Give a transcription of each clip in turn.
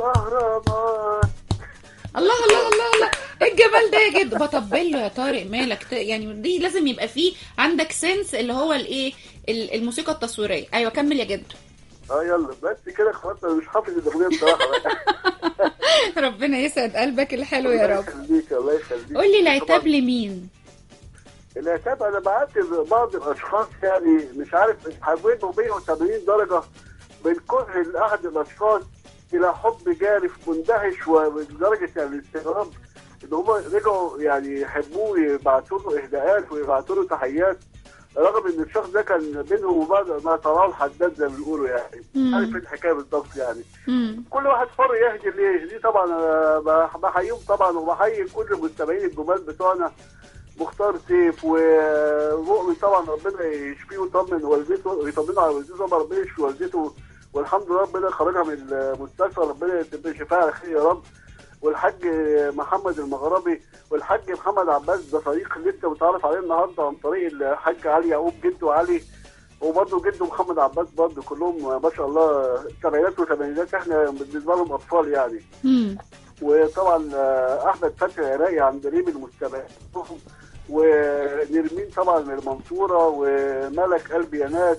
الاهرامات الله الله الله الله ايه الجمال ده يا جد بطبل له يا طارق مالك ت- يعني دي لازم يبقى فيه عندك سنس اللي هو الايه ال- الموسيقى التصويريه ايوه كمل يا جد اه يلا بس كده خلاص انا مش حافظ الاغنيه بصراحه بقى. ربنا يسعد قلبك الحلو يا الله رب يخليك الله يخليك قول لي العتاب طبعاً لمين العتاب انا بعاتب بعض الاشخاص يعني مش عارف حولوا 180 درجه من كره لاحد الاشخاص الى حب جارف مندهش ولدرجه يعني الاستغراب ان هم رجعوا يعني يحبوه يبعتوا له اهداءات ويبعتوا له تحيات رغم ان الشخص ده كان بينهم وبعد ما طلعوا الحداد زي ما بيقولوا يعني مم. عارف ايه الحكايه بالظبط يعني مم. كل واحد حر يهدي اللي يهديه طبعا أنا بح- بحييهم طبعا وبحيي كل المستمعين الجمال بتوعنا مختار سيف ومؤمن طبعا ربنا يشفيه ويطمن والدته ويطمنه على والدته طبعا ربنا يشفي والدته والحمد لله ربنا خرجها من المستشفى ربنا يتم شفاها على خير يا رب والحاج محمد المغربي والحاج محمد عباس ده صديق لسه متعرف عليه النهارده عن طريق الحاج علي يعقوب جده علي وبرضه جده محمد عباس برضه كلهم ما شاء الله سبعينات وثمانينات احنا بالنسبه لهم اطفال يعني مم. وطبعا آه، احمد فتحي العراقي عند ريم المستمعين ونرمين طبعا من المنصوره وملك قلبي يا ناس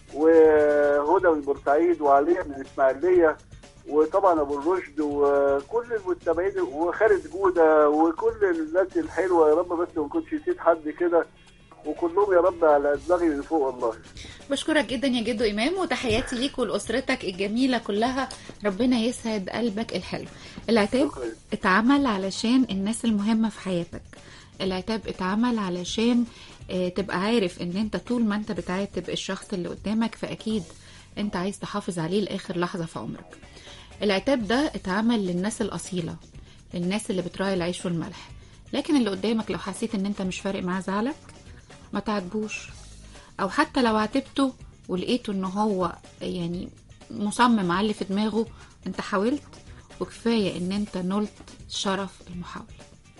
وهدى من بورسعيد وعليا من الاسماعيليه وطبعا ابو الرشد وكل المستمعين وخالد جوده وكل الناس الحلوه يا رب بس ما كنتش نسيت حد كده وكلهم يا رب على دماغي من فوق والله بشكرك جدا يا جدو امام وتحياتي ليك ولاسرتك الجميله كلها ربنا يسعد قلبك الحلو العتاب شكرا اتعمل علشان الناس المهمه في حياتك العتاب اتعمل علشان آه، تبقى عارف ان انت طول ما انت بتعاتب الشخص اللي قدامك فاكيد انت عايز تحافظ عليه لاخر لحظه في عمرك العتاب ده اتعمل للناس الاصيله للناس اللي بتراعي العيش والملح لكن اللي قدامك لو حسيت ان انت مش فارق معاه زعلك ما تعاتبوش او حتى لو عاتبته ولقيته ان هو يعني مصمم على اللي في دماغه انت حاولت وكفايه ان انت نلت شرف المحاوله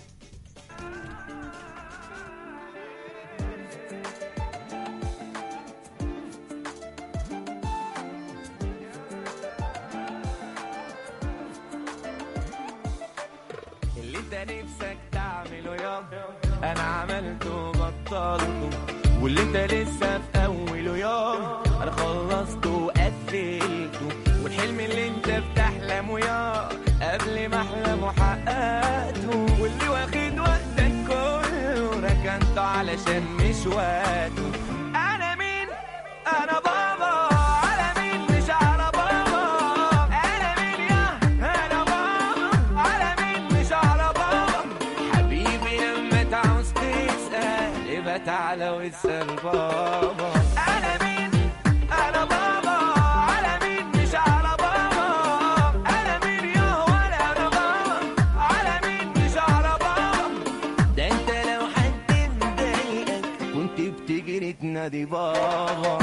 اللي انت نفسك تعمله يا انا عملته وبطلته واللي انت لسه في اوله يا انا خلصته وقفلته والحلم اللي انت بتحلمه يا قبل ما احلمه حققته واللي واخد وقتك كله ركنته علشان مش وقته انا مين انا بابا على مين مش على بابا انا مين يا انا بابا على مين مش على بابا حبيبي لما تعوز تسأل يبقى تعالى واسأل بابا انا مين انا بابا على مين مش على بابا انا مين يا ولا انا بابا على مين مش على بابا ده انت لو حد مضايقك كنت بتجري تنادي بابا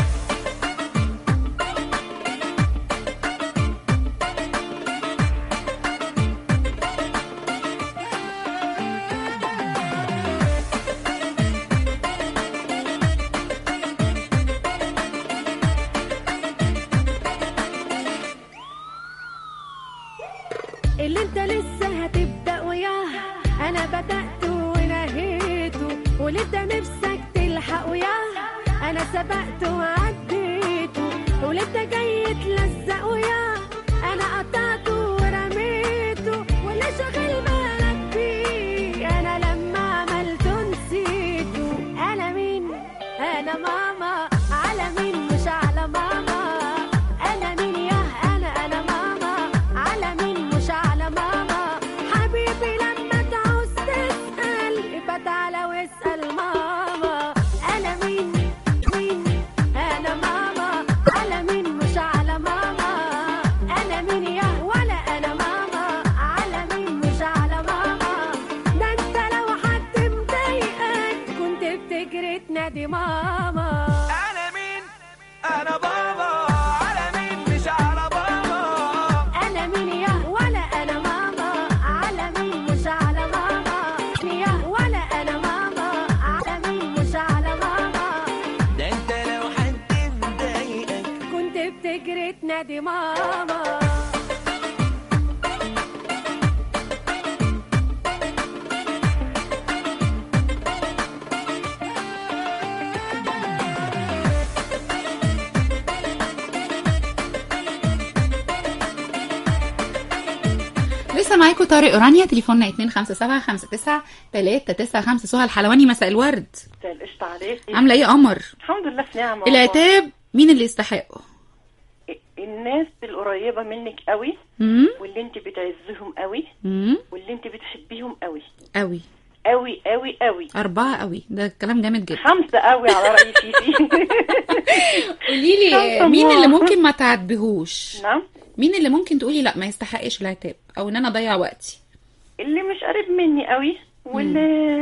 اللي انت لسه هتبدأ وياه انا بدأت ونهيته واللي انت نفسك تلحق وياه انا سبقت وعديته واللي انت جاي تلزق وياه انا قطعته ورميته واللي شاغل بالك بيه انا لما عملته نسيته انا مين انا ماما على مين مش على ماما انا مين يا انا انا ماما على مين مش على ماما حبيبي لما تعوز تسأل يبقى تعالى واسأل ماما انا مين مين انا ماما على مين مش على ماما انا مين يا ولا انا ماما على مين مش على ماما ده انت لو حد مضايقك كنت بتجري تنادي ماما انا مين انا بابا على مين مش على بابا انا مين يا ولا انا ماما على مين مش على ماما يا ولا انا ماما على مين مش على ماما ده انت لو حد مضايقك كنت بتجري تنادي ماما لسه معاكم طارق اورانيا تليفوننا 257 سهى الحلواني مساء الورد مساء القشطة عليكي عامله ايه يا قمر الحمد لله في نعمة والله. العتاب مين اللي يستحقه الناس القريبة منك قوي امم واللي انت بتعزهم قوي امم واللي انت بتحبيهم قوي قوي قوي قوي قوي أربعة قوي ده كلام جامد جدا خمسة قوي على رأي فيفي قولي لي خمسة مين الله. اللي ممكن ما تعاتبهوش نعم مين اللي ممكن تقولي لا ما يستحقش العتاب او ان انا اضيع وقتي اللي مش قريب مني قوي واللي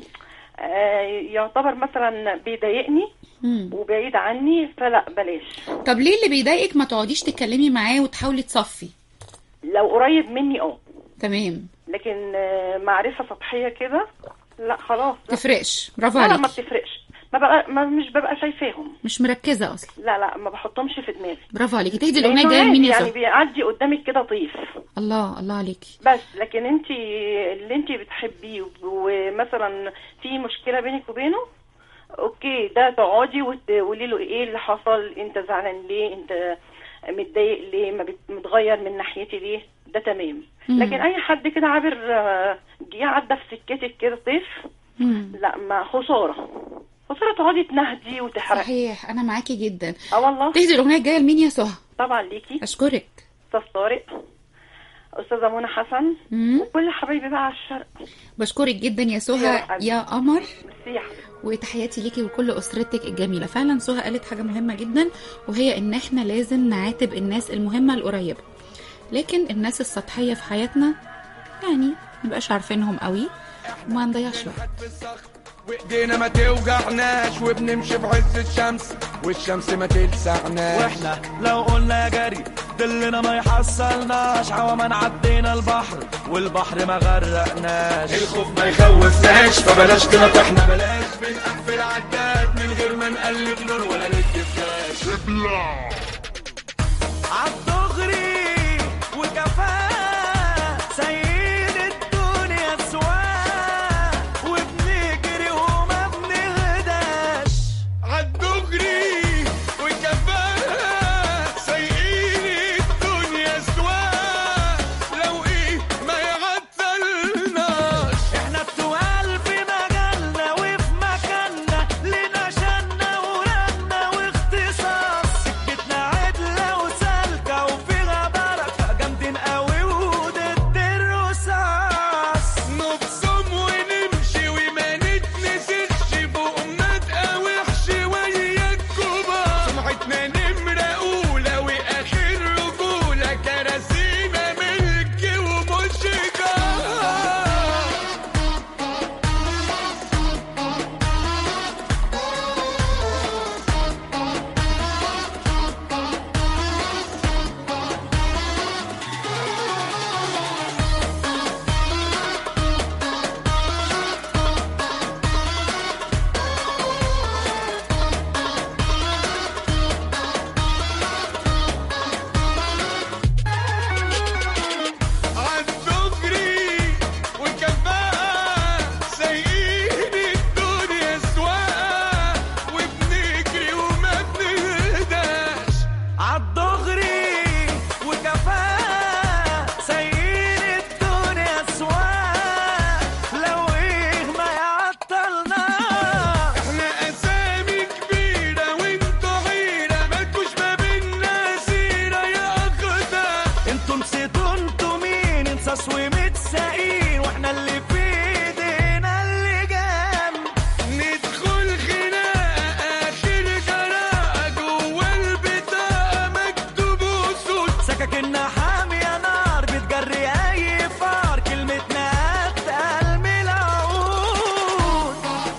آه يعتبر مثلا بيضايقني مم. وبعيد عني فلا بلاش طب ليه اللي بيضايقك ما تقعديش تتكلمي معاه وتحاولي تصفي لو قريب مني اه تمام لكن آه معرفة سطحية كده لا خلاص لا. تفرقش برافو لا, لا ما عليكي بتفرقش ما بقى ما مش ببقى شايفاهم مش مركزه اصلا لا لا ما بحطهمش في دماغي برافو عليكي تهدي لأنه الاغنيه الجايه عادي لمين يا يعني سهى بيعدي قدامك كده طيف الله الله عليكي بس لكن انت اللي انت بتحبيه ومثلا في مشكله بينك وبينه اوكي ده تقعدي وتقولي له ايه اللي حصل انت زعلان ليه انت متضايق ليه ما بت- متغير من ناحيتي ليه ده تمام مم. لكن اي حد كده عابر آه، جه عدى في سكتك كده طيف مم. لا ما خساره خساره تقعدي تنهدي وتحرقي صحيح انا معاكي جدا اه والله تهدي الاغنيه الجايه لمين يا سهى طبعا ليكي اشكرك استاذ طارق استاذه منى حسن مم. وكل حبايبي بقى على الشرق بشكرك جدا يا يا سهى حبيبي. يا قمر ميرسي يا حبيبي وتحياتي ليكي وكل اسرتك الجميله فعلا سهى قالت حاجه مهمه جدا وهي ان احنا لازم نعاتب الناس المهمه القريبه لكن الناس السطحيه في حياتنا يعني مبقاش عارفينهم قوي وما نضيعش وقت وايدينا ما توجعناش وبنمشي في عز الشمس والشمس ما تلسعناش واحنا لو قلنا جري دلنا ما يحصلناش عوامة عدينا البحر والبحر ما غرقناش الخوف ما يخوفناش فبلاش تنطحنا بلاش بنقفل عداد من غير ما نقلب نور ولا ندي فلاش عالدغري وكفاء سيد الدنيا سواء وبنجري وما بنهداش عالدغري وكفاء سيد الدنيا سواء لو ايه ما يعطلناش احنا التوال في مجالنا وفي مكاننا لنا شنا ورنا واختصاص سكتنا عدلة وسالكة وفيها بركة جامدين قوي وضد الرصاص نبصم ونمشي وما نتنسيش بقومنا تقاوح شوية كبار سمعتنا نمرة أولى وآخر رجولة كراسينا ملك ومش جار عالدغري وكفاءة سايقين الدنيا سواقة وبنجري وما بنهداش عالدغري وكفاءة سايقين الدنيا سواقة لو ايه ما يعطلناش احنا اسامي كبيرة وانتوا حيرة مالكوش ما بينا سيرة يا اخدة انتوا نسيتوا انتوا مين انصاص ومتساقين واحنا اللي في ايدينا اللي جنب ندخل خناقة اخر جراءة جوا البطاقة مكتوب وصول سكاكيننا حامية نار بتجري اي فار كلمتنا اتقل من العود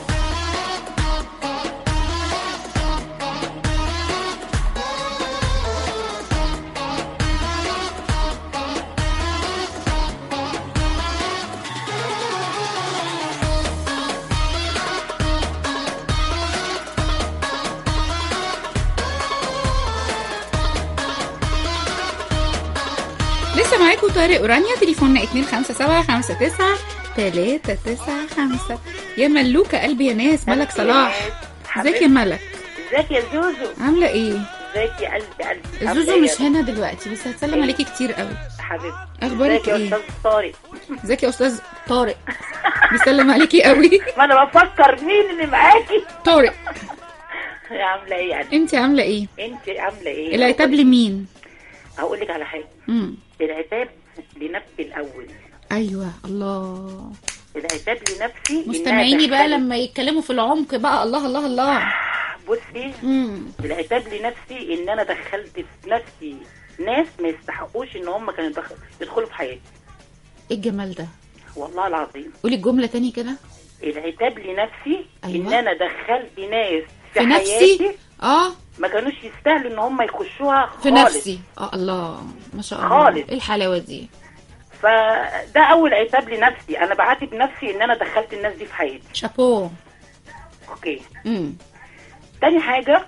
لسه معاكم طارق اورانيا تليفوننا 257 395 يا ملوكه قلبي يا ناس ملك صلاح ازيك يا ملك ازيك يا زوزو عامله ايه ازيك يا قلبي قلبي عاملة زوزو إيه مش يا هنا دلوقتي بس هتسلم عليكي كتير قوي حبيبتي أخبارك ازيك يا إيه؟ استاذ طارق ازيك يا استاذ طارق بيسلم عليكي قوي ما انا بفكر مين اللي معاكي طارق عامله ايه يعني انت عامله ايه انت عامله ايه العتاب لمين هقول لك على حاجه امم العتاب لنفسي الاول ايوه الله العتاب لنفسي إن أنا مستمعيني بقى أدخل- لما يتكلموا في العمق بقى الله الله الله بصي امم العتاب لنفسي ان انا دخلت في نفسي ناس ما يستحقوش ان هم كانوا يدخل- يدخلوا في حياتي ايه الجمال ده والله العظيم قولي الجمله تاني كده العتاب لنفسي أيوة. ان انا دخلت ناس في, في نفسي حياتي اه ما كانوش يستاهلوا ان هم يخشوها خالص في نفسي اه الله ما شاء الله خالص. ايه الحلاوه دي فده اول عتاب لنفسي انا بعاتب نفسي ان انا دخلت الناس دي في حياتي شابو اوكي امم تاني حاجه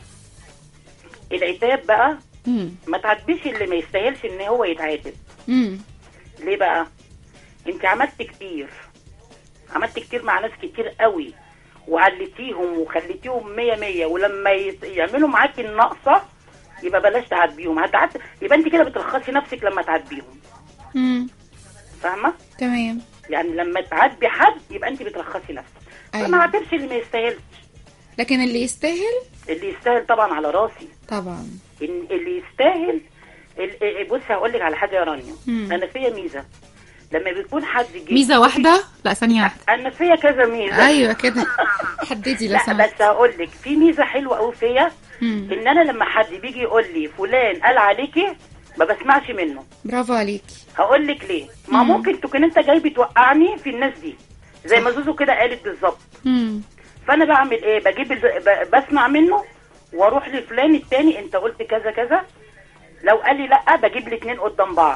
العتاب بقى امم ما تعاتبيش اللي ما يستاهلش ان هو يتعاتب امم ليه بقى انت عملت كتير عملت كتير مع ناس كتير قوي وعلتيهم وخليتيهم مية مية ولما يت- يعملوا معاكي الناقصة يبقى بلاش تعاتبيهم هتعات يبقى انت كده بترخصي نفسك لما تعاتبيهم امم فاهمة تمام يعني لما تعاتبي حد يبقى انت بترخصي نفسك أيوة. فما عاتبش اللي ما يستاهلش لكن اللي يستاهل اللي يستاهل طبعا على راسي طبعا إن اللي يستاهل ال- ال- بصي هقول لك على حاجه يا رانيا مم. انا فيا ميزه لما بيكون حد جه ميزه واحده لا ثانيه واحده انا فيا كذا ميزه ايوه كده حددي لو لا سمحت بس هقول لك في ميزه حلوه قوي فيا مم. ان انا لما حد بيجي يقول لي فلان قال عليكي ما بسمعش منه برافو عليكي هقول لك ليه ما مم. ممكن تكون انت جاي بتوقعني في الناس دي زي ما زوزو كده قالت بالظبط امم فانا بعمل ايه بجيب ال- ب- بسمع منه واروح لفلان التاني انت قلت كذا كذا لو قال لي لا بجيب الاثنين قدام بعض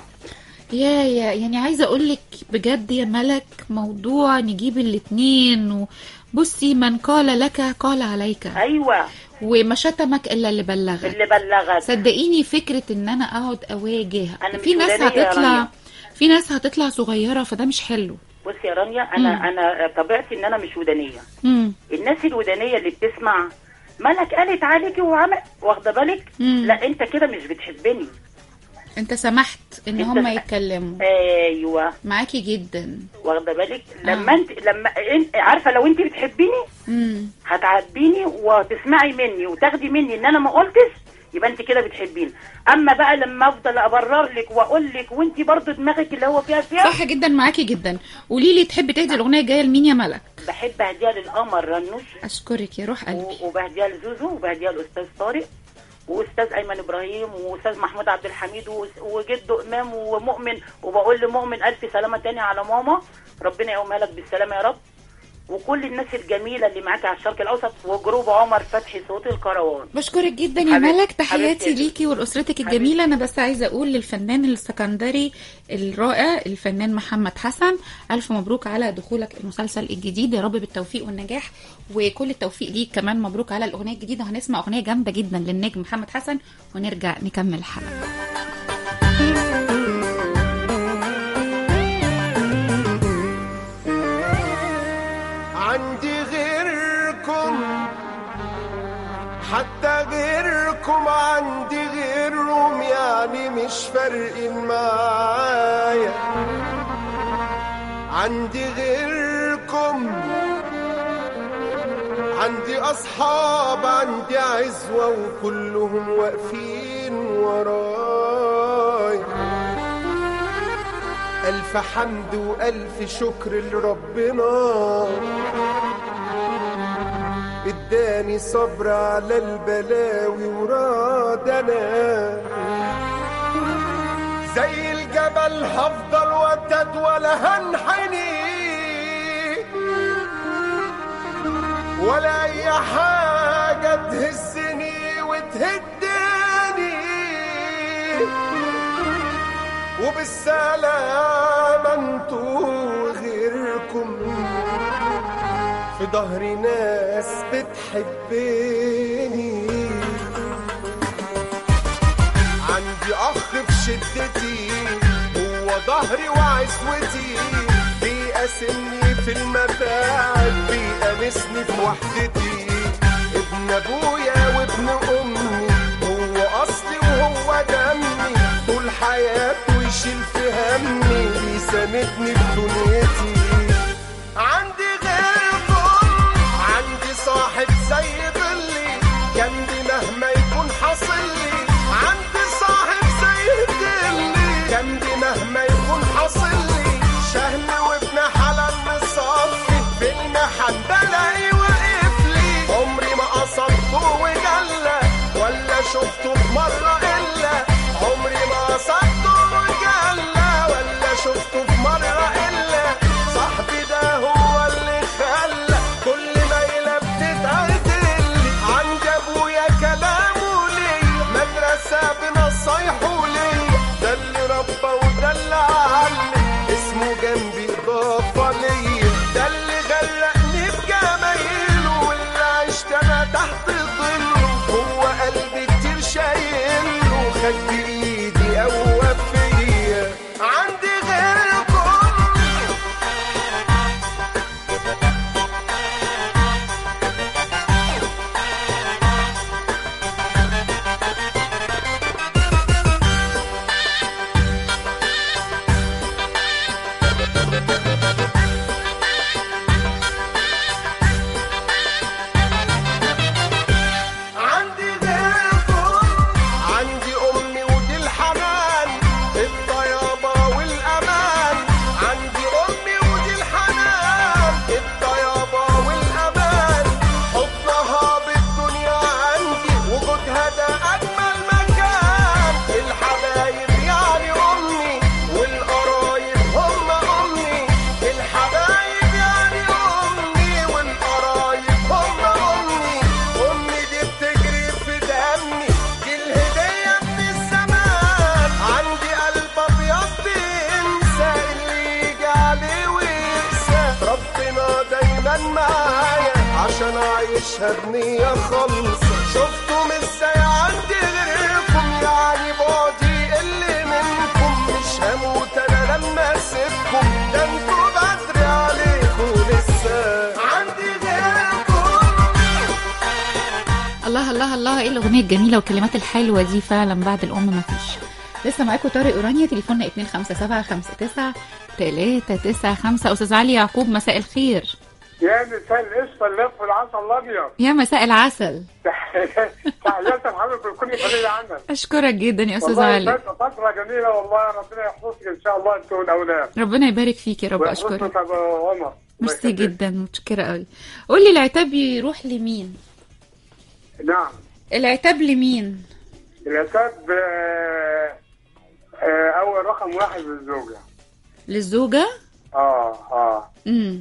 يا يا يعني عايزه اقول لك بجد يا ملك موضوع نجيب الاتنين وبصي من قال لك قال عليك ايوه وما شتمك الا اللي بلغك اللي بلغك صدقيني فكره ان انا اقعد اواجه أنا مش في ناس ودانية يا هتطلع رانيا. في ناس هتطلع صغيره فده مش حلو بصي يا رانيا انا مم. انا طبيعتي ان انا مش ودانيه امم الناس الودانيه اللي بتسمع ملك قالت عليكي وعمل واخده بالك مم. لا انت كده مش بتحبني انت سمحت ان أنت هم س- يتكلموا ايوه معاكي جدا واخده بالك لما انت لما انت عارفه لو انت بتحبيني امم هتعاتبيني وتسمعي مني وتاخدي مني ان انا ما قلتش يبقى انت كده بتحبيني اما بقى لما افضل ابرر لك واقول لك وانت برضو دماغك اللي هو فيها فيها صح جدا معاكي جدا قولي لي تحبي تهدي الاغنيه الجايه لمين يا ملك بحب اهديها للقمر رنوش اشكرك يا روح قلبي و- وبهديها لزوزو وبهديها لاستاذ طارق واستاذ ايمن ابراهيم واستاذ محمود عبد الحميد وس- وجده امام ومؤمن وبقول لمؤمن الف سلامه تاني على ماما ربنا يقومها لك بالسلامه يا رب وكل الناس الجميله اللي معاكي على الشرق الاوسط وجروب عمر فتحي صوت الكروان بشكرك جدا يا حبيبتي- ملك تحياتي حبيبتي. ليكي ولاسرتك الجميله انا بس عايزه اقول للفنان السكندري الرائع الفنان محمد حسن الف مبروك على دخولك المسلسل الجديد يا رب بالتوفيق والنجاح وكل التوفيق ليك كمان مبروك على الاغنيه الجديده وهنسمع اغنيه جامده جدا للنجم محمد حسن ونرجع نكمل الحلقه عندي غيركم حتى غيركم عندي غيرهم يعني مش فارقين معايا عندي غيركم عندي أصحاب عندي عزوة وكلهم واقفين وراي ألف حمد وألف شكر لربنا اداني صبر على البلاوي ورادنا زي الجبل هفضل وتد ولا هنحني ولا اي حاجة تهزني وتهدني وبالسلامة انتوا غيركم في ظهري ناس بتحبني عندي اخ في شدتي هو ظهري وعزوتي بيقاسمني في المتاعب بيأنسني في وحدتي ابن ابويا وابن امي هو حياته يشيل في همي بيساندني في دنيتي عندي غيركم عندي صاحب زي ظلي جنبي مهما يكون حاصل لي عندي صاحب زي ظلي جنبي مهما يكون حاصل لي شهم وابن حلال مصفي في المحن بلاقي واقف لي عمري ما قصدته وجلى ولا شفته في مرة إلا عمري ما قصدته وجلى ولا شفته في مرة إلا صاحبي ده هو اللي خلى كل ليلة بتتعدل عند أبويا كلامه ليا مدرسة بنصايحه ليا ده اللي ربى وده اللي علم اسمه جنبي إضافة ليا ده اللي غرقني بجمايله واللي عشت أنا تحت ظله هو قلبي كتير شايله خد بإيدي قوى فيا عندي غيركم عندي غيركم عندي امي ودي الحنان الطيابه والامان عندي امي ودي الحنان الطيابه والامان حضنها بالدنيا عندي وجودها ده اجمل مكان الحبايب يعني امي والقرايب هم امي الحبايب يعني امي والقرايب هم امي امي دي بتجري في دمي دي الهديه من الزمان عندي قلب ابيض بينسى اللي يجي عليه ويقسى ربنا دايما معايا عشان اعيشها بنيه خالصه شفتم ازاي عندي غيركم يعني بعدي اللي منكم مش هموت انا لما اسيبكم ده انتوا بدري عليكم لسه عندي غيركم الله الله الله ايه الاغنيه الجميله والكلمات الحلوه دي فعلا بعد الام ما فيش لسه معاكم طارق اورانيا تليفوننا 257 395 استاذ علي يعقوب مساء الخير يا مساء القشطه اللف والعسل الابيض يا مساء العسل تحياتي لحضرتك لكل فريق عمل اشكرك جدا يا استاذ والله علي فات- فتره جميله والله ربنا يحفظك ان شاء الله انت والاولاد ربنا يبارك فيك يا رب ويحفظك اشكرك ابو عمر ميرسي جدا متشكره قوي قول لي العتاب يروح لمين نعم العتاب لمين العتاب آه، آه، اول رقم واحد للزوجه للزوجه اه اه امم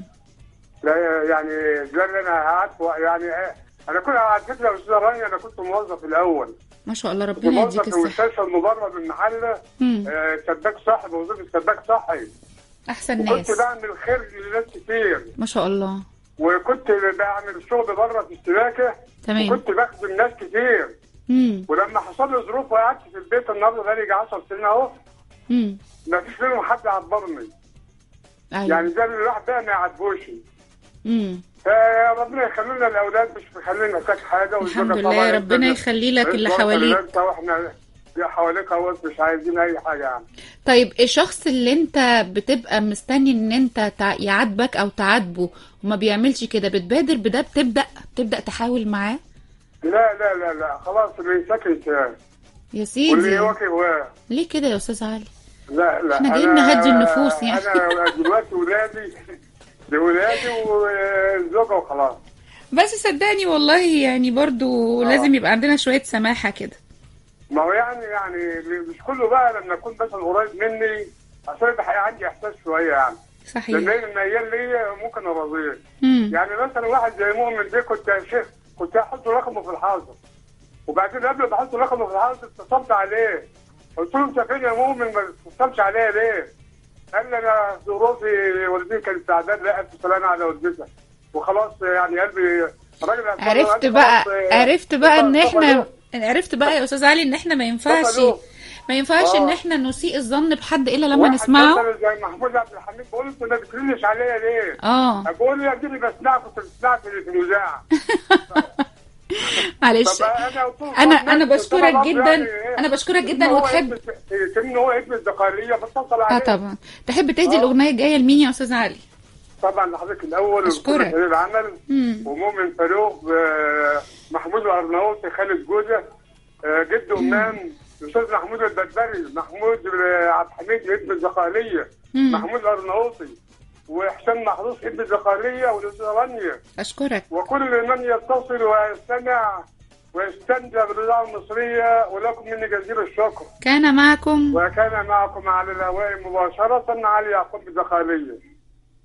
لا يعني ده اللي انا عارفه يعني آه، انا كنت على فكره يا استاذ رانيا انا كنت موظف الاول ما شاء الله كنت ربنا موظف يديك في الصحه مستشفى المبرد بالمحله مم. آه، سباك صحي بوظيفه سباك صحي احسن وكنت ناس بعمل خير لناس كتير ما شاء الله وكنت بعمل شغل بره في السباكه تمام وكنت بخدم ناس كتير امم ولما حصل لي ظروف وقعدت في البيت النهارده بقالي 10 سنين اهو امم ما فيش منهم حد عبرني ايوه يعني ده اللي الواحد بقى ما يعاتبوش امم ربنا يخلي لنا الاولاد مش مخلينا نحتاج حاجه والزوجة الحمد طبعاً لله ربنا الدنيا- يخلي لك اللي الزوجة حواليك انت واحنا حواليك اهوت مش عايزين اي حاجه يعني طيب الشخص اللي انت بتبقى مستني ان انت تع- يعاتبك او تعاتبه وما بيعملش كده بتبادر بده بتبدا بتبدا تحاول معاه لا لا لا لا خلاص اللي ساكن شاي يا واللي سيدي واكل واقع ليه كده يا استاذ علي لا لا احنا جايين أنا- نهدي النفوس يعني. انا دلوقتي ولادي لولادي والزوجه وخلاص بس صدقني والله يعني برضو آه. لازم يبقى عندنا شويه سماحه كده ما هو يعني يعني مش كله بقى لما اكون مثلا قريب مني عشان يبقى عندي احساس شويه يعني صحيح لان الميال ليا ممكن ارضيه مم. يعني مثلا واحد زي مؤمن ده كنت يا شيخ كنت احط رقمه في الحاضر وبعدين قبل ما احط رقمه في الحاضر اتصلت عليه قلت له انت فين يا مؤمن ما اتصلتش عليا ليه؟ قال لي انا ظروفي والدتي كانت تعبان لا الف سلامه على والدتها وخلاص يعني قلبي الراجل قال له عرفت قال بقى خلاص، عرفت بقى ان طب- طب احنا ألو. عرفت بقى يا استاذ علي ان احنا ما ينفعش طب ألو. ما ينفعش ان آه. احنا نسيء الظن بحد الا لما واحد نسمعه مثلا زي محمود عبد الحميد بقول له انت ما بترنش عليا ليه؟ اه بقول له يا ابني بسمعك كنت بسمعك في الاذاعه معلش طب انا طول انا ما انا الناس بشكرك طبعاً جدا يعني إيه؟ انا بشكرك جدا هو وتحب ابن- كأنه هو ابن الدقالية بتصل اه عليه طبعا تحب تهدي آه. الاغنيه الجايه لمين يا استاذ علي طبعا لحضرتك الاول أشكرك. وكل فريق العمل مم. ومؤمن فاروق آه، محمود الارناؤوطي خالد جوده آه، جد امام الاستاذ محمود البدري محمود آه، عبد الحميد ابن الزقاليه مم. محمود الارناؤوطي وحسام محروس ابن الزقاليه والاستاذ رانيا اشكرك وكل من يتصل ويستمع ويستمتع بالاذاعه المصريه ولكم مني جزيل الشكر كان معكم وكان معكم على الهواء مباشره علي يعقوب الزقاليه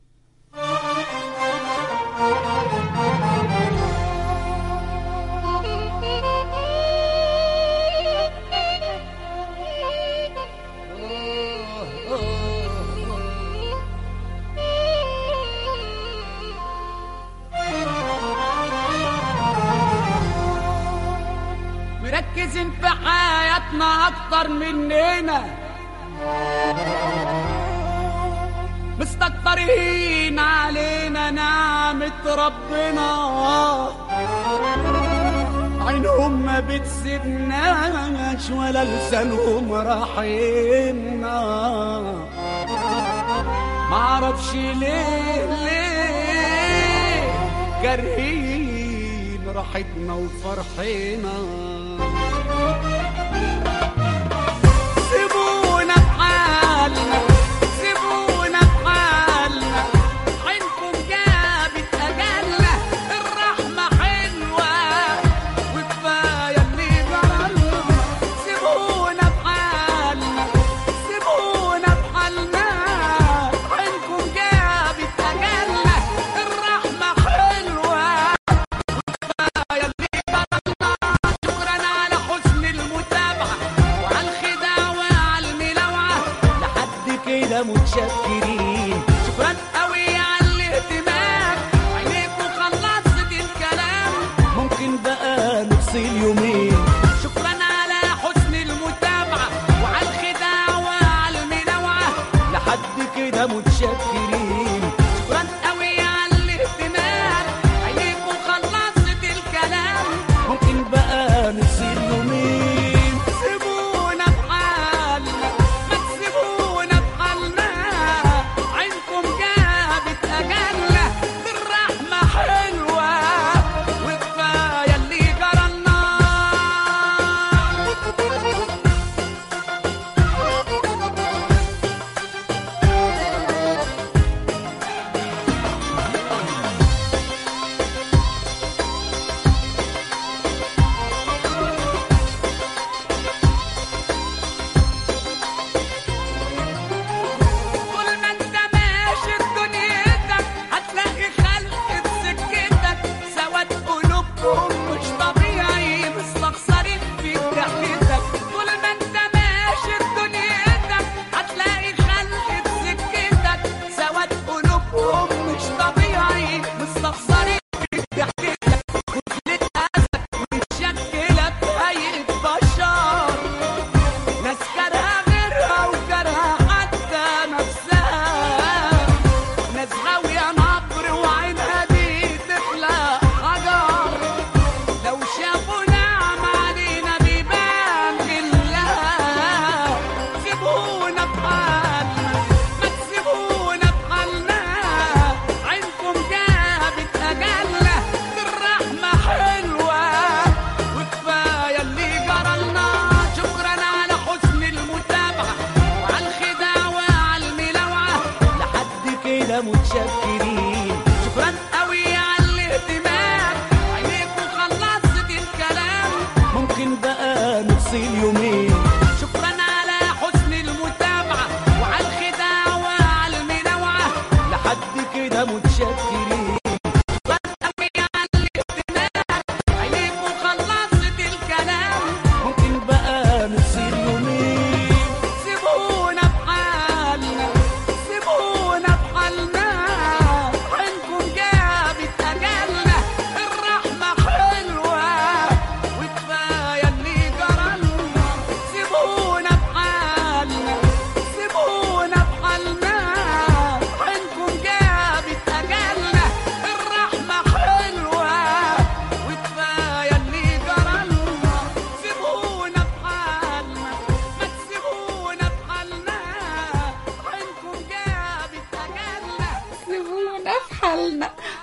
مركزين في حياتنا اكتر مننا مستكترين علينا نعمة ربنا عينهم ما بتسيبناش ولا لسانهم راحمنا معرفش ليه ليه كارهين راحتنا وفرحنا سيبونا بحالنا سيبونا بحالنا عينكم جابت أجلنا الرحمة حلوة وكفاية اللي جرالنا سيبونا بحالنا سيبونا بحالنا عينكم جابت أجلنا الرحمة حلوة وكفاية اللي جرالنا شكرا على حسن المتابعة وعلى الخداع وعلى الملاوعة لحد كده متشكرين شكرا قوي على الاهتمام عينيكوا خلصت الكلام ممكن بقى نفصل يومين شكرا على حسن المتابعة وعلى الخداع وعلى الملاوعة لحد كده متشكرين شكرا قوي على الاهتمام عينيكوا خلصت الكلام ممكن بقى نفصل يومين سيبونا بحالنا ما تسيبونا بحالنا عينكم جابت أجلنا بالرحمة حلوة وكفاية اللي جرالنا طول ما انت ماشي في دنيتك هتلاقي خلق في سكتك سواد قلوبهم مش طبيعي مستخسرين في ضحكتك طول ما انت ماشي في دنيتك هتلاقي خلق في سكتك سواد قلوبهم مش طبيعي مستخسرين في ضحكتك كتلة أسد متشكلة بهيئة بشر ناس كارهة غيرها وكارهة حتى نفسها ناس غاوية نبر وعينها دي تخلق حجر لو شافوا نعم علينا بيبان غلها سيبونا بحالنا ما تسيبونا بحالنا عينكم جابت أجلنا بالرحمة حلوة وكفاية اللي جرالنا شكرا على حسن المتابعة وعلى الخداع وعلى الملاوعة لحد كده متشكرين شكرا قوي على الاهتمام عينيكوا خلصت الكلام ممكن بقى نفصل يومين شكرا على حسن المتابعة وعلى الخداع وعلى المناوعة لحد كده متشكرين عينيكوا خلصت الكلام ممكن بقى نفصل يومين سيبونا بحالنا سيبونا بحالنا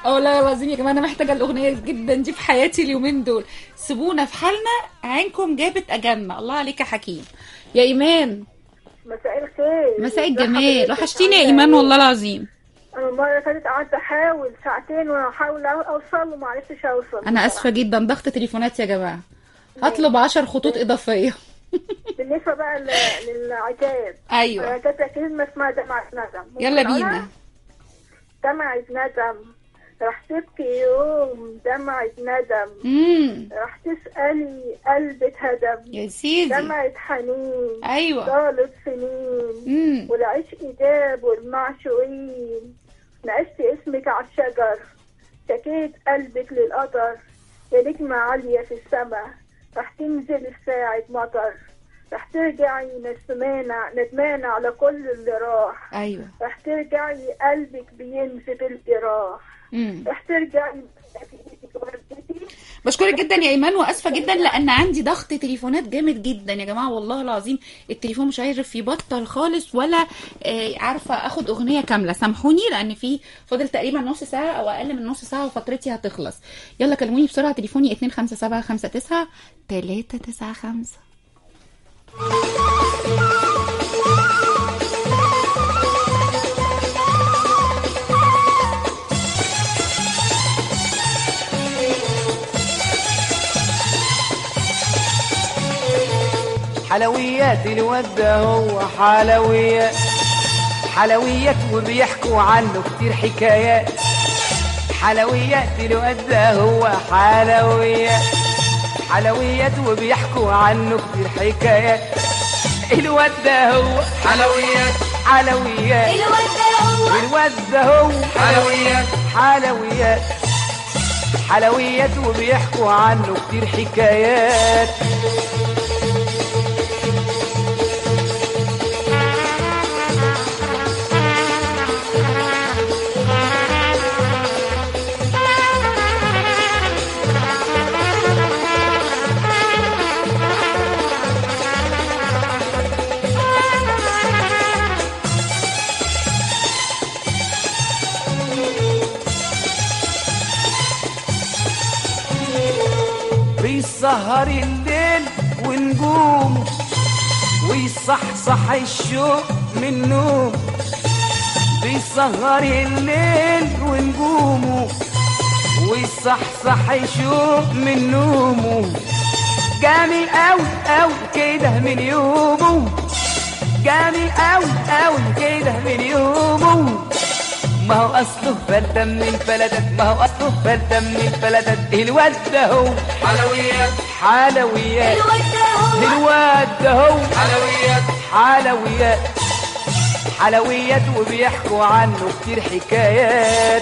اه والله العظيم يا جماعه انا محتاجه الاغنيه جدا دي في حياتي اليومين دول سيبونا في حالنا عينكم جابت اجلنا الله عليك يا حكيم يا ايمان مساء الخير مساء ازي الجمال حضرتك؟ وحشتيني يا عاملة ايمان ايه؟ والله العظيم انا المره اللي فاتت قعدت احاول ساعتين واحاول اوصل وما عرفتش اوصل انا اسفه جدا ضغط تليفونات يا جماعه هطلب عشر خطوط اضافيه بالنسبه بقى ل- للعتاب أيوة. آه، كانت كلمه اسمها دمعه ندم ممكن يلا أقولها؟ بينا دمعه ندم راح تبكي يوم دمعه ندم امم راح تسألي قلبك هدم يا سيدي دمعة حنين أيوة. طالت سنين مم. والعشق داب والمعشوقين نقشت اسمك على الشجر شكيت قلبك للقطر يا نجمة عالية في السما راح تنزل في ساعة مطر راح ترجعي ندمانة ندمانة على كل اللي راح ايوه راح ترجعي قلبك بينزف الجراح مم. راح ترجعي بشكرك جدا يا ايمان واسفه جدا لان عندي ضغط تليفونات جامد جدا يا جماعه والله العظيم التليفون مش عارف يبطل خالص ولا آه، عارفه اخد اغنيه كامله سامحوني لان في فاضل تقريبا نص ساعه او اقل من نص ساعه وفترتي هتخلص يلا كلموني بسرعه تليفوني 25759 395 حلويات الواد ده هو حلويات حلويات وبيحكوا عنه كتير حكايات حلويات الواد ده هو حلويات حلويات وبيحكوا عنه كتير حكايات الواد ده هو حلويات حلويات الواد ده هو الواد ده هو حلويات. حلويات حلويات وبيحكوا عنه كتير حكايات بيسهر الليل ونجوم ويصحصح الشوق من نوم بيسهر الليل ونجومه ويصحصح الشوق من نومه جامل قوي قوي كده من يومه جامل قوي قوي كده من يومه ما هو اصله فلتة من الفلتات ما هو اصله فلتة من الفلتات الواد ده هو حلويات حلويات الواد ده هو الواد ده هو حلويات حلويات حلويات وبيحكوا عنه كتير حكايات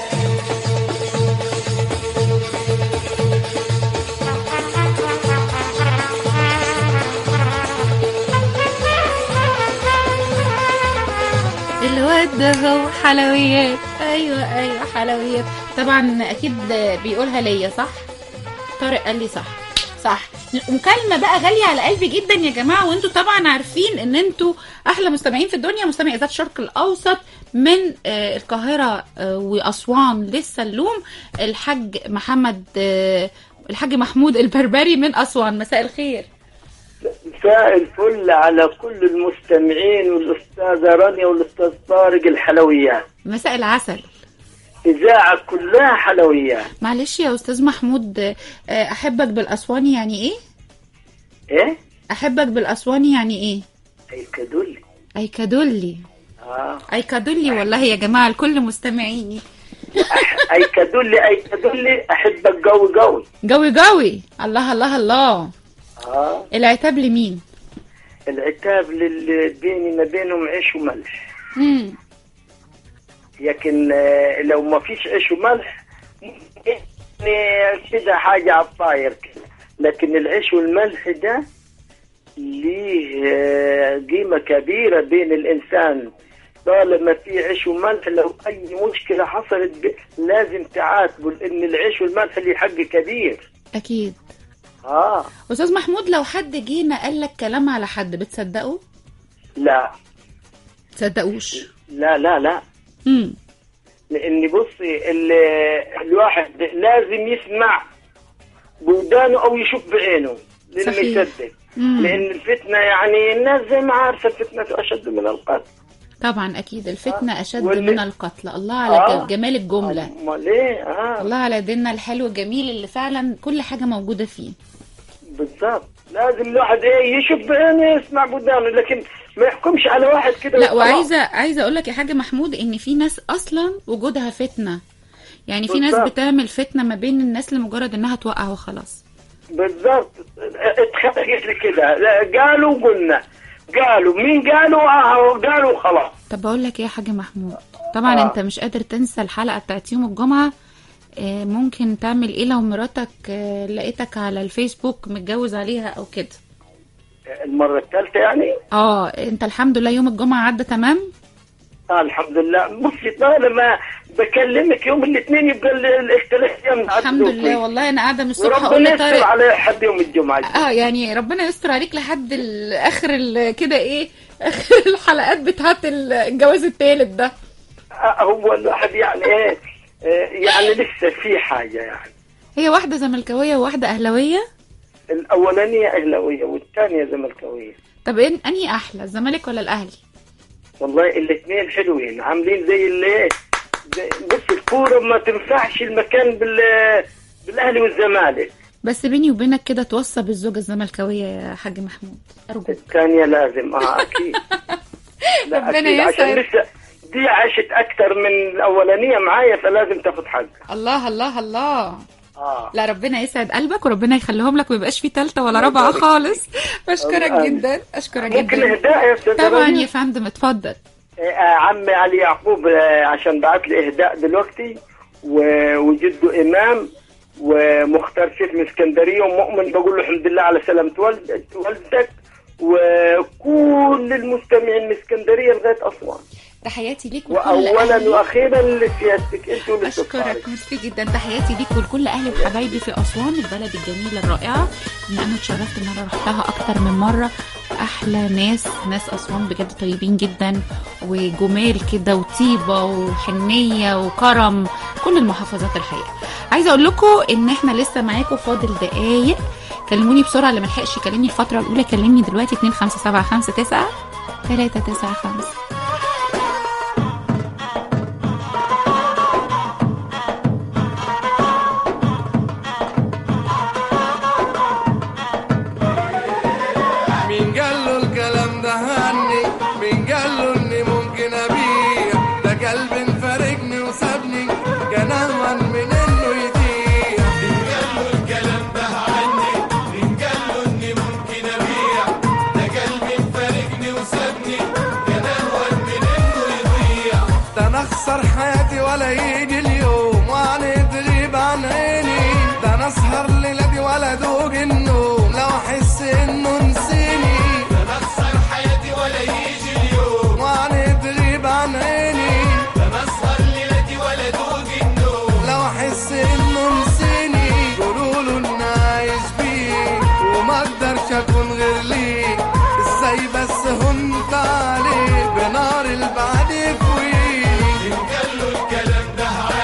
الواد ده هو حلويات ايوه ايوه حلويات طبعا اكيد بيقولها ليا صح طارق قال لي صح صح مكالمة بقى غالية على قلبي جدا يا جماعة وانتوا طبعا عارفين ان انتوا احلى مستمعين في الدنيا مستمع اذاعة الشرق الاوسط من آه، القاهرة آه، واسوان للسلوم الحاج محمد آه، الحاج محمود البربري من اسوان مساء الخير مساء الفل على كل المستمعين والأستاذة رانيا والأستاذ طارق الحلويات مساء العسل إذاعة كلها حلويات معلش يا استاذ محمود آه، احبك بالاسواني يعني ايه إيه؟ احبك بالاسواني يعني ايه الكدولي ايكادولي آه ايكادولي والله يا جماعه لكل مستمعيني أي كدولي أي كدولي أحبك قوي قوي جوي جوي الله الله الله آه العتاب لمين العتاب اللي بيني ما بينهم عيش وملح امم لكن آه، لو ما فيش عيش وملح يعني كده حاجة على الطاير كده لكن العيش والملح ده ليه آه، قيمة كبيرة بين الإنسان طالما في عيش وملح لو أي مشكلة حصلت ب... لازم تعاتبه لأن العيش والملح ليه حق كبير اكيد آه استاذ محمود لو حد جينا قال لك كلام على حد بتصدقه لا تصدقوش لا لا لا امم لان بصي ال- الواحد لازم يسمع بودانه او يشوف بعينه لما صحيح. يصدق مم. لان الفتنه يعني الناس زي ما عارفه الفتنه اشد من القتل طبعا اكيد الفتنه اشد واللي- من القتل الله على آه. جمال الجمله امال ايه اه الله على ديننا الحلو الجميل اللي فعلا كل حاجه موجوده فيه بالظبط لازم الواحد ايه يشوف بعينه يسمع بودانه لكن ما يحكمش على واحد كده لا وخلاص. وعايزه عايزه اقول لك يا حاج محمود ان في ناس اصلا وجودها فتنه يعني في ناس بالظبط. بتعمل فتنه ما بين الناس لمجرد انها توقع وخلاص بالظبط اتخلقت لي كده لا، قالوا قلنا قالوا مين قالوا اه قالوا خلاص طب بقول لك ايه يا حاج محمود طبعا آه. انت مش قادر تنسى الحلقه بتاعت يوم الجمعه آه، ممكن تعمل ايه لو مراتك آه، لقيتك على الفيسبوك متجوز عليها او كده المره الثالثه يعني اه انت الحمد لله يوم الجمعه عدى تمام آه الحمد لله بصي طالما بكلمك يوم الاثنين يبقى ال- ال- الثلاث ايام الحمد عدوا لله كويس. والله انا قاعده من الصبح اقول وربنا يستر لطارق على حد يوم الجمعه اه يعني ربنا يستر عليك لحد ال- اخر ال- كده ايه اخر الحلقات بتاعت ال- الجواز التالت ده آه هو الواحد يعني ايه آه، يعني لسه في حاجه يعني هي واحده زملكاويه وواحده اهلاويه الاولانيه اهلاويه والثانيه زملكاويه طب إيه انهي احلى الزمالك ولا الاهلي والله الاثنين حلوين عاملين زي اللي زي- بص الكوره ما تنفعش المكان بال بالاهلي والزمالك بس بيني وبينك كده توصى بالزوجه الزملكاويه يا حاج محمود ارجوك الثانيه لازم اه اكيد لا، ربنا أكيد، عشان يسعد. لسه دي عاشت اكتر من الاولانيه معايا فلازم تاخد حقها الله الله الله اه لا ربنا يسعد قلبك وربنا يخليهم لك ويبقاش في تالتة ولا رابعة يبارك خالص بشكرك آمين. جدا اشكرك ممكن جدا اهداء يا استاذ طبعا رانيا؟ يا فندم اتفضل آه، عمي علي يعقوب آه، عشان بعت لي اهداء دلوقتي و- وجده امام ومختار شيخ من اسكندريه ومؤمن بقول له الحمد لله على سلامه والد- والدك وكل المستمعين من اسكندريه لغايه اسوان تحياتي ليك وكل واولا أهلي. واخيرا لسيادتك انت والاستاذ اشكرك طارق. ميرسي جدا تحياتي ليك ولكل اهلي وحبايبي في اسوان البلد الجميله الرائعه ان انا اتشرفت ان انا رحتها اكتر من مره احلى ناس ناس اسوان بجد طيبين جدا وجمال كده وطيبه وحنيه وكرم كل المحافظات الحقيقه عايزه اقول لكم ان احنا لسه معاكم فاضل دقايق كلموني بسرعه اللي ملحقش يكلمني الفتره الاولى كلمني دلوقتي 2575 395 مين قال له الكلام ده هني مين قال له اني ممكن ابيع ده قلب انفرجني وسابني كان اهون من انه يضيع مين قال له الكلام ده عني مين قال له اني ممكن ابيع ده قلب انفرجني وسابني كان اهون من انه يضيع ده انا اخسر حياتي ولا يجي اليوم وانا تغيب عن عيني ده انا اسهر ليلتي ولا ادوق النوم لو احس انه نسيني ده انا اخسر حياتي ولا يجي اليوم وانا تغيب عن عيني ده انا اسهر ليلتي ولا ادوق النوم لو احس انه نسيني قولوا له اني عايش بيه وما اقدرش اكون غير ليه ازاي بس هنت عليه بنار البعد يكويني قال له الكلام ده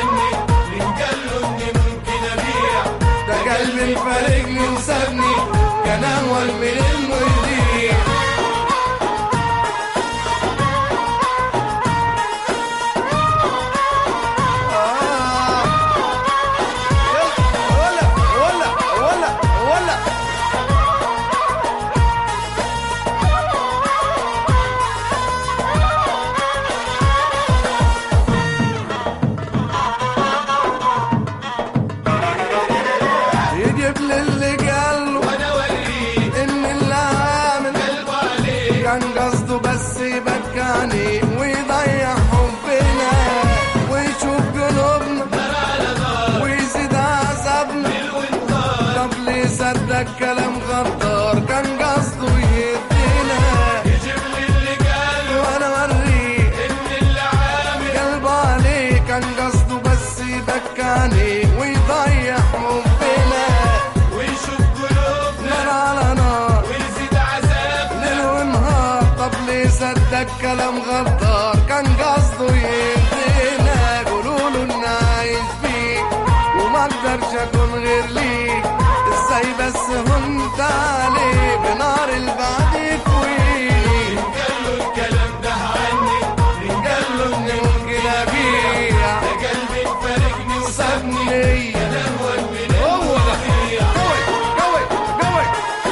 ازاي بس هنت عليه بنار البعد يكويني قالوا الكلام ده عني قالوا اني ممكن ابيع ده قلبي فارقني وسابني هو ده جوي جوي جوي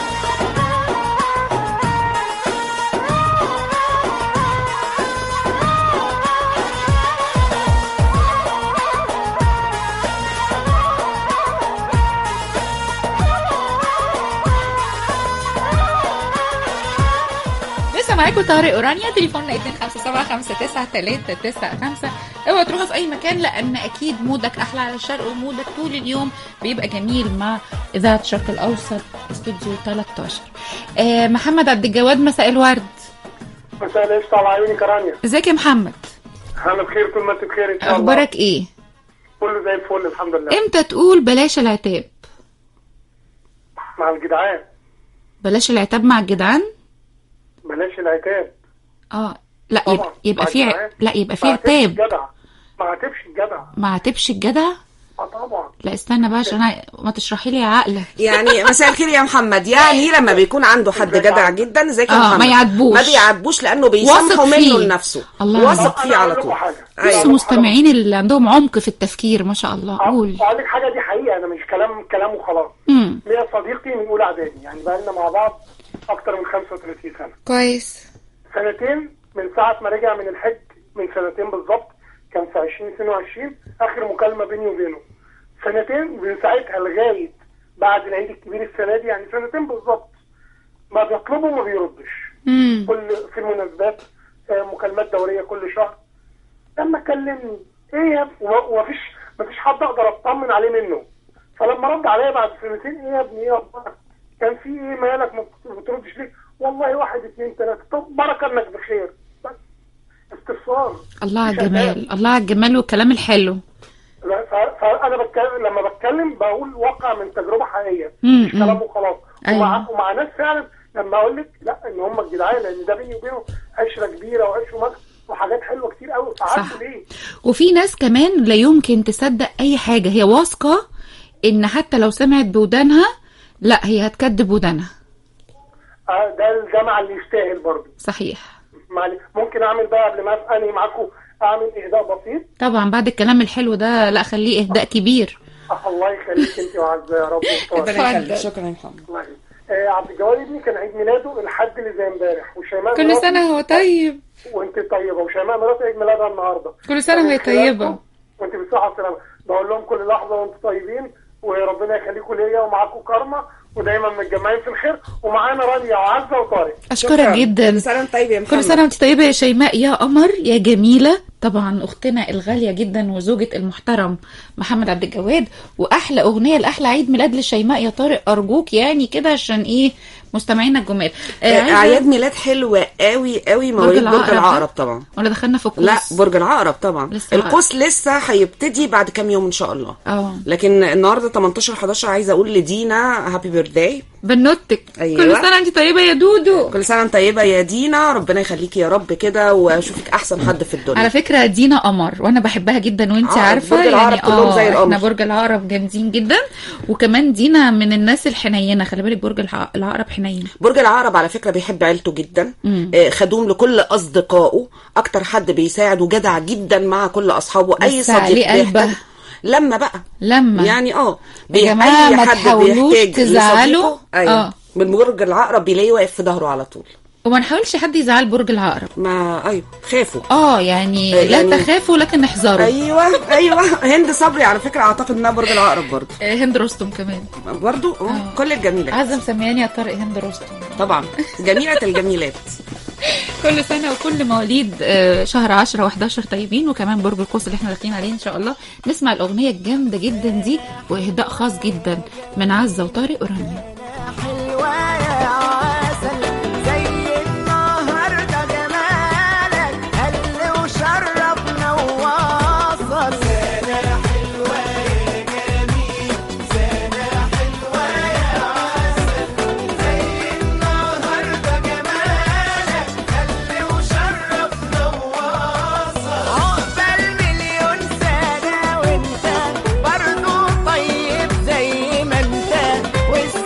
لسه معاكم طارق اورانيا تليفوننا 25759395 اوعوا تروحوا في اي مكان لان اكيد مودك احلى على الشرق ومودك طول اليوم بيبقى جميل مع اذاعه الشرق الاوسط استوديو 13 آه محمد عبد الجواد مساء الورد مساء القشطة على عيونك يا رانيا ازيك يا محمد انا بخير طول ما انت بخير ان شاء الله اخبارك ايه كله زي الفل الحمد لله امتى تقول بلاش العتاب مع الجدعان بلاش العتاب مع الجدعان بلاش العتاب اه لا طبعا. يبقى, يبقى مع في ع- الجدعان. لا يبقى في ما عاتبش عتاب الجدع ما عاتبش الجدع ما عاتبش الجدع اه طبعا لا استنى بقى عشان أنا- ما تشرحي لي عقلك يعني مساء الخير يا محمد يعني لما بيكون عنده حد جدع جدا زي يا آه، محمد ما يعاتبوش. ما بيعاتبوش لانه بيسامحوا واثق منه فيه. لنفسه الله واثق عليك. فيه على طول بص مستمعين اللي عندهم عمق في التفكير ما شاء الله قول اقول لك حاجه دي حقيقه انا مش كلام كلام وخلاص امم ليا صديقتي من اولى اعدادي يعني بقى لنا مع بعض اكتر من 35 سنه كويس سنتين من ساعه ما رجع من الحج من سنتين بالظبط كان في 2022 اخر مكالمه بيني وبينه سنتين من ساعتها لغايه بعد العيد الكبير السنه دي يعني سنتين بالظبط ما بيطلبه ما بيردش امم كل في المناسبات آه، مكالمات دوريه كل شهر لما كلمني ايه يا ابني و- ومفيش مفيش حد اقدر اطمن عليه منه فلما رد عليا بعد سنتين ايه يا ابني ايه اخبارك كان في ايه مالك ما بت- ما بتردش ليه والله واحد اتنين تلاته طب بركه انك بخير بس استفسار الله على مش عتاب. الجمال الله على الجمال والكلام الحلو لا، ف- فانا بتكلم لما بتكلم بقول واقع من تجربه حقيقيه مم، مش كلام مم. وخلاص أيوة. ومع, ومع ناس فعلا لما اقول لك لا ان هم الجدعان لان ده بيني وبينه عشره كبيره وعيش وملح وحاجات حلوه كتير قوي فعارفه ليه وفي ناس كمان لا يمكن تصدق اي حاجه هي واثقه ان حتى لو سمعت بودانها لا هي هتكذب ودانها آه، ده الجامعه اللي يستاهل برضه صحيح معلش ممكن اعمل بقى قبل ما انهي معاكم اعمل اهداء بسيط طبعا بعد الكلام الحلو ده لا خليه اهداء كبير آه، الله يخليك انت وعز يا رب وطارق. ربنا يخليك شكرا يا محمد الله يخليك. آه، عبد الجواد ابني كان عيد ميلاده الحد اللي زي امبارح وشيماء كل مراتي- سنه هو طيب وانت طيبه وشيماء مراتي عيد ميلادها النهارده كل سنه وهي طيبه وانت بالصحه والسلامه بقول لهم كل لحظه وانتم طيبين وربنا يخليكم ليا ومعاكم كرمه ودايما متجمعين في الخير ومعانا رانيا وعزه وطارق اشكرك جدا كل سنه وانت طيب يا محمد كل سنه وانت طيبه يا شيماء يا قمر يا جميله طبعا اختنا الغاليه جدا وزوجة المحترم محمد عبد الجواد واحلى اغنيه لاحلى عيد ميلاد لشيماء يا طارق ارجوك يعني كده عشان ايه مستمعينا الجمال آه، عايزة- اعياد ميلاد حلوه قوي قوي مواليد برج العقرب ده؟ العقرب طبعا ولا دخلنا في القوس لا برج العقرب طبعا لسه القوس لسه هيبتدي بعد كام يوم ان شاء الله اه لكن النهارده 18 11 عايزه اقول لدينا هابي بيرثداي بنوتك أيوة. كل سنه وانت طيبه يا دودو كل سنه وانت طيبه يا دينا ربنا يخليكي يا رب كده واشوفك احسن حد في الدنيا على فكره دينا قمر وانا بحبها جدا وانت عقرب، عارفه برج العقرب يعني كلهم زي اه القمر. احنا برج العقرب جامدين جدا وكمان دينا من الناس الحنينه خلي بالك برج الع- العقرب حنين برج العقرب على فكره بيحب عيلته جدا مم. آه، خدوم لكل اصدقائه اكتر حد بيساعد وجدع جدا مع كل اصحابه اي بس عليه صديق قلبه. بيحتاج لما بقى لما يعني اه يا جماعة أي ما حد تحاولوش بيحتاج تزعلوا. لصديقه، ايوه آه. من برج العقرب بيلاقيه واقف في ظهره على طول وما نحاولش حد يزعل برج العقرب ما ايوه خافوا اه يعني آه، لا يعني- تخافوا لكن احذروا ايوه ايوه هند صبري على فكره اعتقد انها برج العقرب برضه آه، هند رستم كمان برضه اه كل الجميلات عزة مسمياني يا طارق هند رستم طبعا جميله الجميلات كل سنة وكل مواليد آه، شهر 10 و11 طيبين وكمان برج القوس اللي احنا داخلين عليه ان شاء الله نسمع الأغنية الجامدة جدا دي وإهداء خاص جدا من عزة وطارق ورانيا حلوة يا عسل زي النهاردة جمالك هل وشرفنا وواصل سنة حلوة يا جميل سنة حلوة يا عسل زي النهاردة جمالك هل وشرفنا وواصل عقبال مليون سنة وانت برضو طيب زي ما انت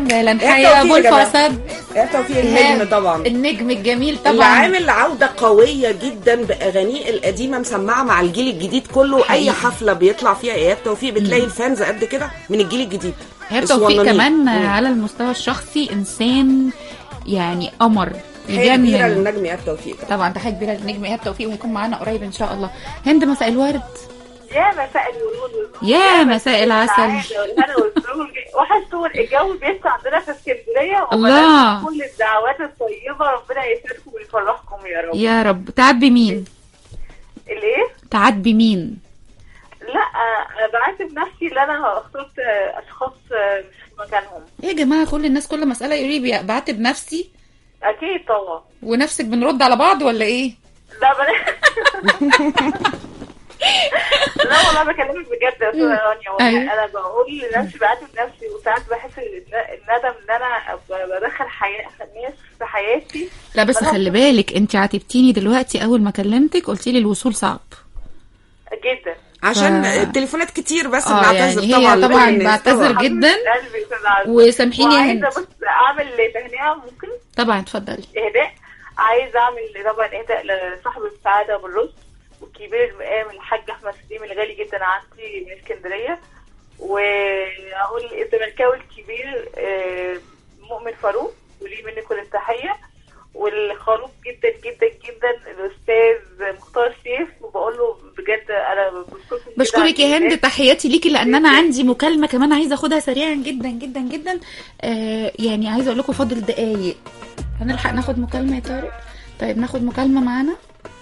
يا إيهاب حيا ابو توفيق يا جماعة. الفساد ايهاب توفيق النجم طبعا النجم الجميل اللي طبعا عامل عودة قوية جدا بأغانيه القديمة مسمعة مع الجيل الجديد كله حقيقي. أي حفلة بيطلع فيها إيهاب توفيق بتلاقي الفانز قد كده من الجيل الجديد ايهاب توفيق اسوانانين. كمان مم. على المستوى الشخصي انسان يعني قمر تحية كبيرة يجنن للنجم إيهاب توفيق طبعا تحيه كبيره للنجم ايهاب توفيق وهيكون معانا قريب ان شاء الله هند مساء الورد يا مساء الورود يا مساء العسل السعادة والهنا والسرور وحشتوا الجو بيسع عندنا في اسكندريه الله. وبدأت كل الدعوات الطيبه ربنا يسعدكم ويفرحكم يا رب يا رب تعبي مين الايه؟ تعبي مين لا انا بعاتب نفسي ان انا اخترت اشخاص مش في مكانهم ايه يا جماعه كل الناس كل مساله يقولي لي بعاتب نفسي اكيد طبعا ونفسك بنرد على بعض ولا ايه لا بلا لا والله بكلمك بجد يا استاذه رانيا والله أيوة. انا بقول لنفسي بعاتب نفسي وساعات بحس الن- الندم ان انا ب- بدخل حياه ناس في حياتي لا بس فأنا خلي بالك انت عاتبتيني دلوقتي اول ما كلمتك قلتي لي الوصول صعب جدا عشان ف- التليفونات كتير بس آه، بنعتذر يعني هي طبعا لكل طبعا الناس بعتذر طبعاً. جدا قلبي سمع وسامحيني يا وعايزه هند. بس اعمل تهنئه ممكن طبعا اتفضلي اهداء عايزه اعمل طبعا اهداء لصاحب السعاده بالرز والكبير المقام الحاج احمد سليم الغالي جدا عندي من اسكندريه واقول الزملكاوي الكبير آه، مؤمن فاروق وليه مني كل التحيه والخروف جدا جدا جدا الاستاذ مختار سيف وبقول له بجد انا بشكركم جداً بشكرك يا على هند الإهداء. تحياتي ليكي لان انا عندي مكالمه كمان عايزه اخدها سريعا جدا جدا جدا آه يعني عايزه اقول لكم فاضل دقايق هنلحق ناخد مكالمه يا طارق طيب ناخد مكالمه معانا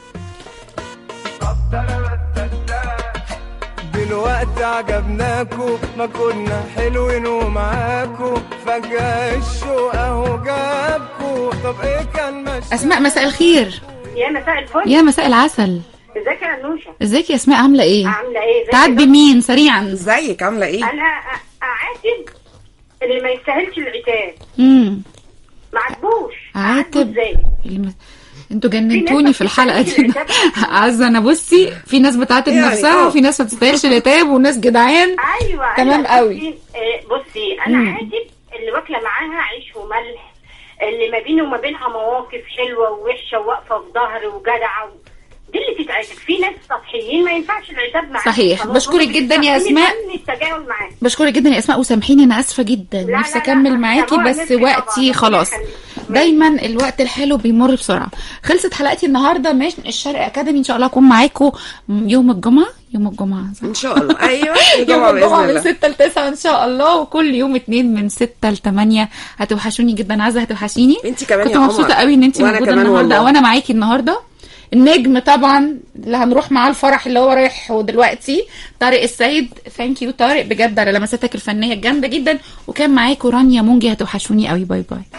دلوقتي عجبناكو ما كنا حلوين ومعاكو فجأة الشوق اهو جابكو طب ايه كان ماشي اسماء مساء الخير يا مساء الفل يا مساء العسل ازيك يا نوشة ازيك يا اسماء عامله ايه عاملة ايه ازيك تعبي يا مين سريعا ازيك عامله ايه انا أ- اعاتب اللي ما يستاهلش العتاب امم ما عاتبوش عاتب ازاي الم- انتوا في جننتوني ناس في الحلقه دي بتستاهل عايزه انا بصي في ناس بتعاتب يعني نفسها اه. وفي ناس ما تستاهلش العتاب وناس جدعان ايوه تمام أيوة. قوي. بصي آه، بصي انا مم. عاتب اللي واكله معاها عيش وملح اللي ما بيني وما بينها مواقف حلوه ووحشه وواقفه في ظهري وجدعه و... دي اللي تتعاتب في ناس سطحيين ما ينفعش العتاب معاهم صحيح. خلاص، بشكرك هم جدا يا بيستحملوا أسماء. مني التجاهل معاهم بشكرك جدا يا اسماء وسامحيني انا اسفه جدا لا، نفسي لا، اكمل معاكي طبعا بس نفسي طبعا، وقتي ربنا خلاص يخليك. دايما الوقت الحلو بيمر بسرعه خلصت حلقتي النهارده مش الشرق اكاديمي ان شاء الله اكون معاكم يوم الجمعه يوم الجمعه صح؟ ان شاء الله ايوه يوم الجمعة بإذن الجمعه من الله. 6 ل 9 ان شاء الله وكل يوم اتنين من 6 ل 8 هتوحشوني جدا عايزه هتوحشيني انت كمان كنت يا مبسوطه عمر. قوي ان انت وأنا موجوده كمان النهارده والله. وانا معاكي النهارده النجم طبعا اللي هنروح معاه الفرح اللي هو رايح دلوقتي طارق السيد ثانك يو طارق بجد على لمساتك الفنيه الجامده جدا وكان معاكم رانيا مونجي هتوحشوني قوي باي باي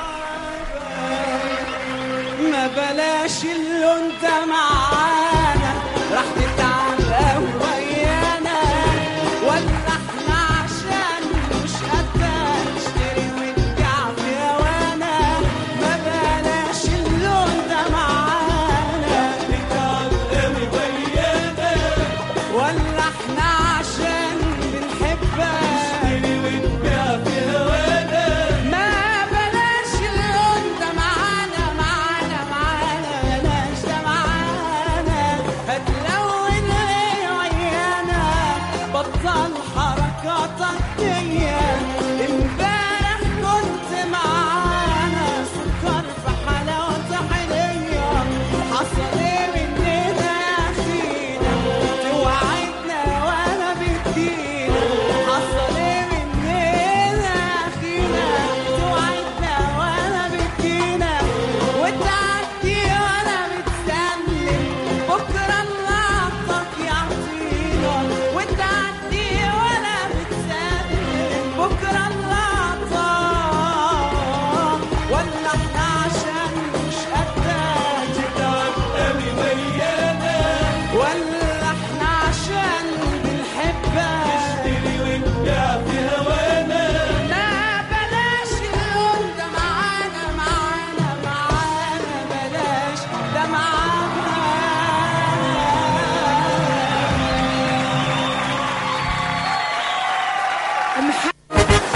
ما بلاش اللون ده معانا راح تتعب ويانا ولا احنا عشان مش قادرة نشتري ونبيع في هوانا ما بلاش اللون ده معانا تتعب قوي ويانا ولا احنا عشان بنحبك نشتري ونبيع في هوانا ما بلاش اللون ده معانا معانا معانا بلاش ده معانا هتلون ليه ويانا بطل حركاتك دي امبارح كنت معانا سكر في حلاوة حلية حصل ايه مننا يا اخينا توعدنا وانا بدينا حصل ايه مننا يا اخينا توعدنا وانا بدينا وتعدي وانا بتسلم بكره الله عطاك يعطينا وتعدي وانا بتسلم بكره الله عطاك ولا